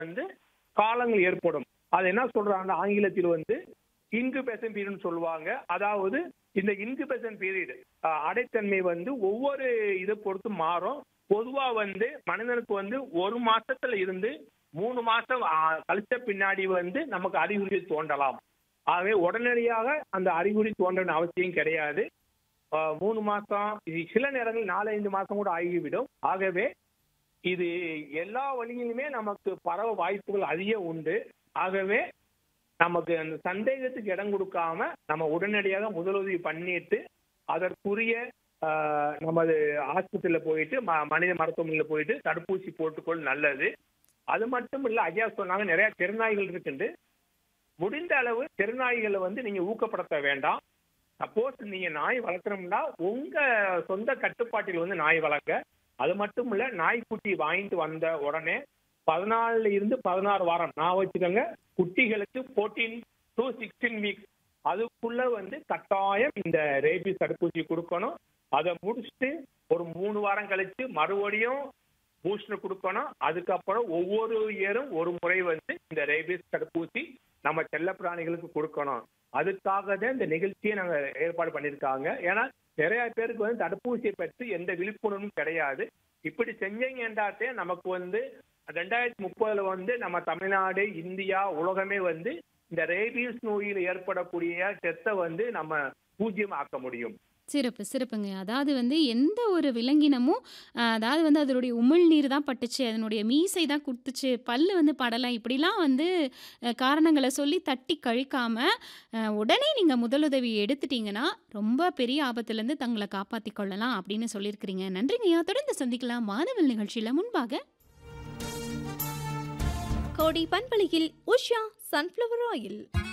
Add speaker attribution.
Speaker 1: வந்து காலங்கள் ஏற்படும் அது என்ன சொல்றாங்க ஆங்கிலத்தில் வந்து இன்குபேஷன் பீரியட் சொல்லுவாங்க அதாவது இந்த இன்குபேஷன் பீரியட் அடைத்தன்மை வந்து ஒவ்வொரு இதை பொறுத்து மாறும் பொதுவா வந்து மனிதனுக்கு வந்து ஒரு மாசத்துல இருந்து மூணு மாசம் ஆ, கழிச்ச பின்னாடி வந்து நமக்கு அறிகுறி தோன்றலாம் ஆகவே உடனடியாக அந்த அறிகுறி தோன்றன அவசியம் கிடையாது ஆ, மூணு மாசம் இது சில நேரங்கள் நாலஞ்சு மாசம் கூட ஆகிவிடும் ஆகவே இது எல்லா வழியிலுமே நமக்கு பரவ வாய்ப்புகள் அதிகம் உண்டு ஆகவே நமக்கு அந்த சந்தேகத்துக்கு இடம் கொடுக்காம நம்ம உடனடியாக முதலுதவி பண்ணிட்டு அதற்குரிய ஆஹ், நமது ஆஸ்பத்திரியில் போயிட்டு ம- மனித மருத்துவமனையில் போயிட்டு தடுப்பூசி போட்டுக்கொள் நல்லது அது மட்டும் இல்ல ஐயா சொன்னாங்க நிறைய தெருநாய்கள் இருக்குண்டு முடிந்த அளவு தெருநாய்களை வந்து நீங்க ஊக்கப்படுத்த வேண்டாம் சப்போஸ் நீங்க நாய் வளர்க்கணும்னா உங்க சொந்த கட்டுப்பாட்டில் வந்து நாய் வளர்க்க அது மட்டும் இல்ல நாய்க்குட்டி வாங்கிட்டு வந்த உடனே பதினாலுல இருந்து பதினாறு வாரம் நான் வச்சுக்கோங்க குட்டிகளுக்கு 14 டு சிக்ஸ்டீன் வீக்ஸ் அதுக்குள்ள வந்து கட்டாயம் இந்த ரேபிஸ் தடுப்பூசி கொடுக்கணும் அதை முடிச்சுட்டு ஒரு மூணு வாரம் கழிச்சு மறுபடியும் பூஸ்டர் கொடுக்கணும் அதுக்கப்புறம் ஒவ்வொரு இயரும் ஒரு முறை வந்து இந்த ரேபிஸ் தடுப்பூசி நம்ம செல்ல பிராணிகளுக்கு கொடுக்கணும் அதுக்காக தான் இந்த நிகழ்ச்சியை நாங்க ஏற்பாடு பண்ணியிருக்காங்க ஏன்னா நிறைய பேருக்கு வந்து தடுப்பூசியை பற்றி எந்த விழிப்புணர்வும் கிடையாது இப்படி செஞ்சீங்கன்றாத்தே நமக்கு வந்து ரெண்டாயிரத்தி முப்பதுல வந்து நம்ம தமிழ்நாடு இந்தியா உலகமே வந்து இந்த ரேபிஸ் நோயில் ஏற்படக்கூடிய டெத்தை வந்து நம்ம பூஜ்ஜியம் ஆக்க முடியும்
Speaker 2: சிறப்பு சிறப்புங்க அதாவது வந்து எந்த ஒரு விலங்கினமும் அஹ், அதாவது வந்து அதனுடைய உமிழ்நீர் தான் பட்டுச்சு அதனுடைய மீசை தான் குத்துச்சு பல்லு வந்து படலாம் இப்படிலாம் வந்து அஹ், காரணங்களை சொல்லி தட்டி கழிக்காம அஹ், உடனே நீங்கள் முதலுதவி எடுத்துட்டீங்கன்னா ரொம்ப பெரிய ஆபத்துலேருந்து தங்களை காப்பாற்றி கொள்ளலாம் அப்படின்னு சொல்லியிருக்கிறீங்க நன்றிங்கய்யா தொடர்ந்து சந்திக்கலாம் மாணவல் நிகழ்ச்சியில் முன்பாக
Speaker 3: கோடி பண்பலையில் உஷா சன்ஃப்ளவர் ஆயில்